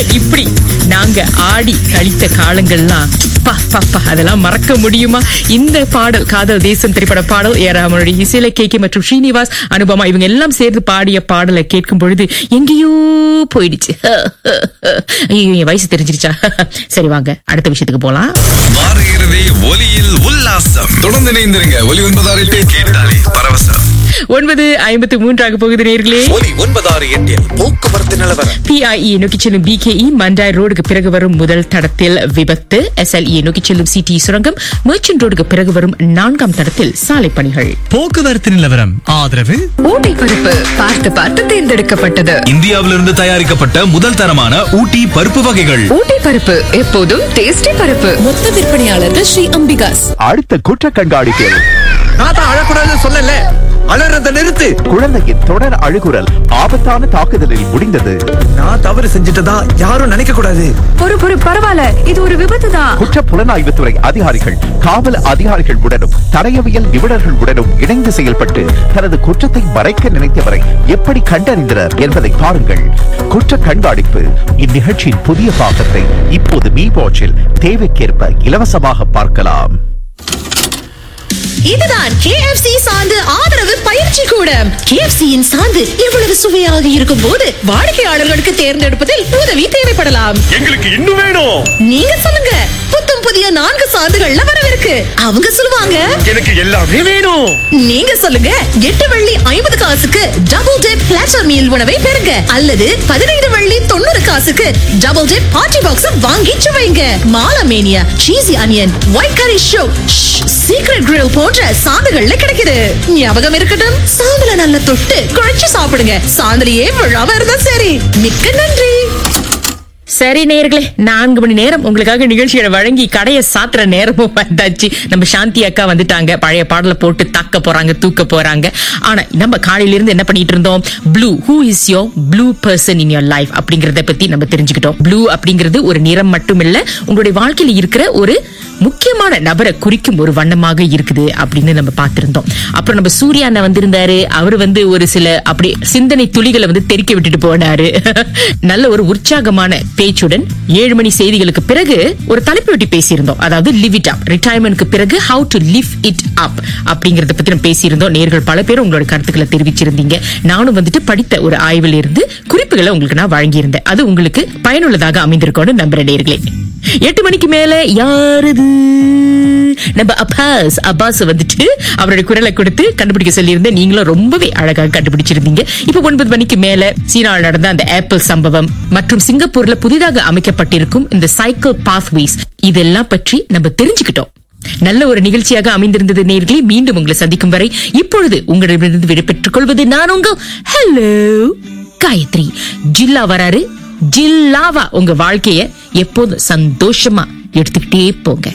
இப்படி நாங்க ஆடி கழித்த காலங்கள்லாம் பா பாப்பா அதெல்லாம் மறக்க முடியுமா இந்த பாடல் காதல் தேசம் திரைப்பட பாடல் ஏறாமனுடைய இசையில கேகே மற்றும் ஸ்ரீனிவாஸ் அனுபமா இவங்க எல்லாம் சேர்ந்து பாடிய பாடலை கேட்கும் பொழுது எங்கேயோ போயிடுச்சு ஐயோ என் வயசு தெரிஞ்சிருச்சா சரி வாங்க அடுத்த விஷயத்துக்கு போலாம் வார இறுதி ஒலியில் உல்லாசம் தொடர்ந்து இணைந்திருங்க ஒலி ஒன்பதாறு எட்டு கேட்டாலே பரவசம் ஒன்பது ஐம்பத்து மூன்றாக போகுது நேர்களே ஒலி ஒன்பதாறு எட்டில் போக்குவரத்து நிலவரம் பிஐஇ நோக்கி செல்லும் பிகேஇ மண்டாய் ரோடுக்கு பிறகு வரும் முதல் தடத்தில் விபத்து எஸ்எல்இ நோக்கி செல்லும் சிடி சுரங்கம் மர்ச்சன்ட் ரோடுக்கு பிறகு வரும் நான்காம் தடத்தில் சாலை பணிகள் போக்குவரத்து நிலவரம் ஆதரவு ஊட்டி பருப்பு பார்த்து பார்த்து தேர்ந்தெடுக்கப்பட்டது இந்தியாவிலிருந்து தயாரிக்கப்பட்ட முதல் தரமான ஊட்டி பருப்பு வகைகள் ஊட்டி பருப்பு எப்போதும் டேஸ்டி பருப்பு மொத்த விற்பனையாளர்கள் ஸ்ரீ அம்பிகாஸ் அடுத்த குற்ற கண்காணிப்பில் நான் தான் அழக்கூடாதுன்னு சொல்லல அலறத நிறுத்து குழந்தையின் தொடர் அழுகுரல் ஆபத்தான தாக்குதலில் முடிந்தது நான் தவறு செஞ்சுட்டதா யாரும் நினைக்க கூடாது பொறு பொறு பரவாயில்ல இது ஒரு விபத்து தான் குற்ற புலனாய்வுத்துறை அதிகாரிகள் காவல் அதிகாரிகள் உடனும் தடயவியல் நிபுணர்கள் உடனும் இணைந்து செயல்பட்டு தனது குற்றத்தை மறைக்க நினைத்தவரை எப்படி கண்டறிந்தனர் என்பதை பாருங்கள் குற்ற கண்காணிப்பு இந்நிகழ்ச்சியின் புதிய பாகத்தை இப்போது மீ வாட்சில் தேவைக்கேற்ப இலவசமாக பார்க்கலாம் இதுதான் KFC சார்ந்து ஆதரவு பயிற்சி கூடம் KFC யின் சார்ந்து இவ்வளவு சுவையாக இருக்கும் போது வாடிக்கையாளர்களுக்கு தேர்ந்தெடுப்பதில் உதவி தேவைப்படலாம் எங்களுக்கு இன்னும் வேணும் நீங்க சொல்லுங்க புத்தம் புதிய நான்கு சார்ந்துகள்ல வரவிருக்கு அவங்க சொல்லுவாங்க எனக்கு எல்லாமே வேணும் நீங்க சொல்லுங்க எட்டு வெள்ளி ஐம்பது காசுக்கு டபுள் டெட் பிளாட்டர் மீல் உணவை பெறுங்க அல்லது பதினைந்து வெள்ளி தொண்ணூறு காசுக்கு டபுள் டெட் பார்ட்டி பாக்ஸ் வாங்கி சுவைங்க மாலமேனியா சீசி அனியன் ஒயிட் கரி ஷோ சீக்ரெட் கிரில் போன்ற சாந்துகள்ல கிடைக்குது ஞாபகம் இருக்கட்டும் சாந்துல நல்ல தொட்டு குழைச்சு சாப்பிடுங்க சாந்துலயே விழாம இருந்தா சரி மிக்க நன்றி சரி நேர்களே நான்கு மணி நேரம் உங்களுக்காக நிகழ்ச்சியை வழங்கி கடையை சாத்துற நேரமும் வந்தாச்சு நம்ம சாந்தி அக்கா வந்துட்டாங்க பழைய பாடலை போட்டு தாக்க போறாங்க தூக்க போறாங்க ஆனா நம்ம காலையில இருந்து என்ன பண்ணிட்டு இருந்தோம் blue who is your blue person in your life அப்படிங்கறத பத்தி நம்ம தெரிஞ்சுக்கிட்டோம் ப்ளூ அப்படிங்கிறது ஒரு நிறம் மட்டும் இல்ல உங்களுடைய வாழ்க்கையில இருக்கிற ஒரு முக்கியமான நபரை குறிக்கும் ஒரு வண்ணமாக இருக்குது அப்படின்னு நம்ம பார்த்திருந்தோம் அப்புறம் நம்ம சூர்யா அண்ணா வந்திருந்தாரு அவர் வந்து ஒரு சில அப்படி சிந்தனை துளிகளை வந்து தெறிக்க விட்டுட்டு போனாரு நல்ல ஒரு உற்சாகமான பேச்சுடன் ஏழு மணி செய்திகளுக்கு பிறகு ஒரு தலைப்பு வெட்டி பேசியிருந்தோம் அதாவது லிவ் இட் அப் ரிட்டையர்மெண்ட்க்கு பிறகு how to live it up அப்படிங்கறத பத்தி நம்ம பேசியிருந்தோம் நேர்கள் பல பேர் உங்களோட கருத்துக்களை தெரிவிச்சிருந்தீங்க நானும் வந்துட்டு படித்த ஒரு ஆய்வில் இருந்து குறிப்புகளை உங்களுக்கு நான் வழங்கியிருந்தேன் அது உங்களுக்கு பயனுள்ளதாக அமைந்திருக்கும்னு நம்புறேன் நேர்களே எட்டு மணிக்கு மேல யாருது நம்ம அப்பாஸ் அப்பாஸ் வந்துட்டு அவருடைய குரலை கொடுத்து கண்டுபிடிக்க சொல்லியிருந்தேன் நீங்களும் ரொம்பவே அழகாக கண்டுபிடிச்சிருந்தீங்க இப்ப ஒன்பது மணிக்கு மேல சீனாவில் நடந்த அந்த ஆப்பிள் சம்பவம் மற்றும் சிங்கப்பூர்ல புதிதாக அமைக்கப்பட்டிருக்கும் இந்த சைக்கிள் பாத்வேஸ் இதெல்லாம் பற்றி நம்ம தெரிஞ்சுக்கிட்டோம் நல்ல ஒரு நிகழ்ச்சியாக அமைந்திருந்தது நேர்களே மீண்டும் உங்களை சந்திக்கும் வரை இப்பொழுது உங்களிடமிருந்து விடைபெற்றுக் கொள்வது நான் உங்க ஹலோ காயத்ரி ஜில்லா வராரு ஜில்லாவா உங்க வாழ்க்கைய எப்போதும் சந்தோஷமா எடுத்துக்கிட்டே போங்க